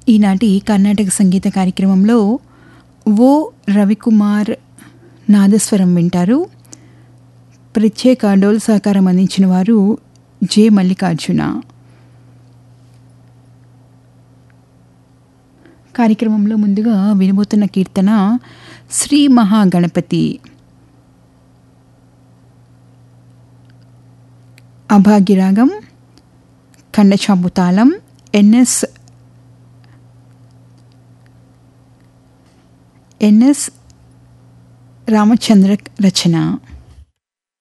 ఈనాటి కర్ణాటక సంగీత కార్యక్రమంలో ఓ రవికుమార్ నాదస్వరం వింటారు ప్రత్యేక డోల్ సహకారం అందించిన వారు జె మల్లికార్జున కార్యక్రమంలో ముందుగా వినబోతున్న కీర్తన శ్రీ మహాగణపతి అభాగ్యరాగం ఖండచాపు తాళం ఎన్ఎస్ ఎన్ఎస్ రామచంద్ర రచన